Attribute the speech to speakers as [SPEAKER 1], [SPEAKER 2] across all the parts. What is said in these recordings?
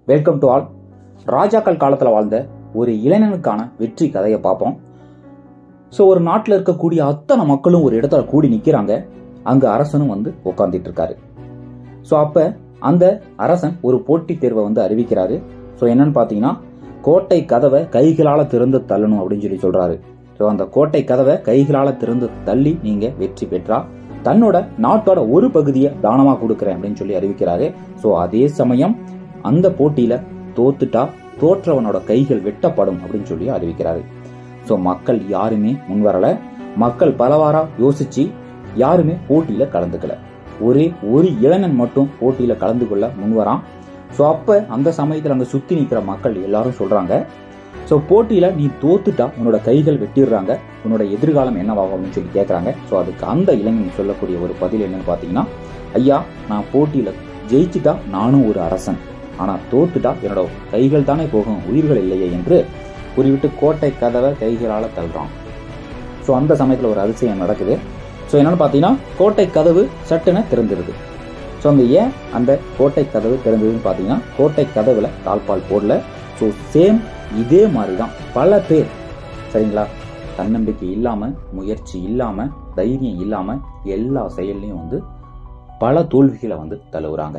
[SPEAKER 1] welcome to all ராஜாக்கள் காலத்துல வாழ்ந்த ஒரு இளைஞனுக்கான வெற்றி கதையை பார்ப்போம் ஸோ ஒரு நாட்டில் இருக்கக்கூடிய அத்தனை மக்களும் ஒரு இடத்துல கூடி நிக்கிறாங்க அங்க அரசனும் வந்து உட்கார்ந்துட்டு இருக்காரு ஸோ அப்ப அந்த அரசன் ஒரு போட்டித் தேர்வை வந்து அறிவிக்கிறாரு ஸோ என்னன்னு பார்த்தீங்கன்னா கோட்டை கதவை கைகளால திறந்து தள்ளணும் அப்படின்னு சொல்லி சொல்றாரு ஸோ அந்த கோட்டை கதவை கைகளால திறந்து தள்ளி நீங்க வெற்றி பெற்றா தன்னோட நாட்டோட ஒரு பகுதியை தானமா கொடுக்குறேன் அப்படின்னு சொல்லி அறிவிக்கிறாரு ஸோ அதே சமயம் அந்த போட்டியில தோத்துட்டா தோற்றவனோட கைகள் வெட்டப்படும் அப்படின்னு சொல்லி அறிவிக்கிறாரு ஸோ மக்கள் யாருமே முன்வரல மக்கள் பலவாரா யோசிச்சு யாருமே போட்டியில கலந்துக்கல ஒரே ஒரு இளைஞன் மட்டும் போட்டியில கலந்து கொள்ள முன்வரான் ஸோ அப்ப அந்த சமயத்துல அங்க சுத்தி நிக்கிற மக்கள் எல்லாரும் சொல்றாங்க ஸோ போட்டியில நீ தோத்துட்டா உன்னோட கைகள் வெட்டிடுறாங்க உன்னோட எதிர்காலம் என்னவாகும் அப்படின்னு சொல்லி கேட்கறாங்க ஸோ அதுக்கு அந்த இளைஞன் சொல்லக்கூடிய ஒரு பதில் என்னன்னு பாத்தீங்கன்னா ஐயா நான் போட்டியில ஜெயிச்சுட்டா நானும் ஒரு அரசன் ஆனா தோத்துட்டா என்னோட கைகள் தானே போகும் உயிர்கள் இல்லையே என்று குறிவிட்டு கோட்டை கதவை கைகளால தள்ளுறான் ஸோ அந்த சமயத்தில் ஒரு அதிசயம் நடக்குது ஸோ என்னன்னு பார்த்தீங்கன்னா கோட்டை கதவு சட்டுன்னு திறந்துருது ஸோ அந்த ஏன் அந்த கோட்டை கதவு திறந்ததுன்னு பார்த்தீங்கன்னா கோட்டை கதவுல தாழ்பால் போடல ஸோ சேம் இதே மாதிரி தான் பல பேர் சரிங்களா தன்னம்பிக்கை இல்லாம முயற்சி இல்லாம தைரியம் இல்லாம எல்லா செயல்லையும் வந்து பல தோல்விகளை வந்து தழுவுறாங்க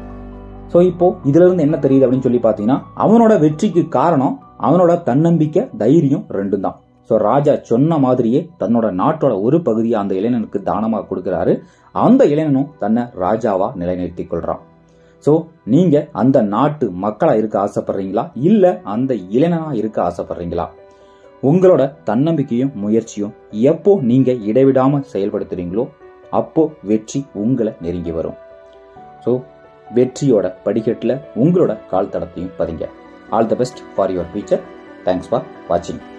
[SPEAKER 1] ஸோ இப்போ இதுல இருந்து என்ன தெரியுது அப்படின்னு சொல்லி பார்த்தீங்கன்னா அவனோட வெற்றிக்கு காரணம் அவனோட தன்னம்பிக்கை தைரியம் ரெண்டும் தான் ஸோ ராஜா சொன்ன மாதிரியே தன்னோட நாட்டோட ஒரு பகுதியை அந்த இளைஞனுக்கு தானமாக கொடுக்கிறாரு அந்த இளைஞனும் தன்னை ராஜாவா நிலைநிறுத்தி கொள்றான் ஸோ நீங்க அந்த நாட்டு மக்களா இருக்க ஆசைப்படுறீங்களா இல்ல அந்த இளைஞனா இருக்க ஆசைப்படுறீங்களா உங்களோட தன்னம்பிக்கையும் முயற்சியும் எப்போ நீங்க இடைவிடாம செயல்படுத்துறீங்களோ அப்போ வெற்றி உங்களை நெருங்கி வரும் ஸோ வெற்றியோட படிக்கட்டில் உங்களோட கால் தடத்தையும் பதிங்க all the best for your future thanks for வாட்சிங்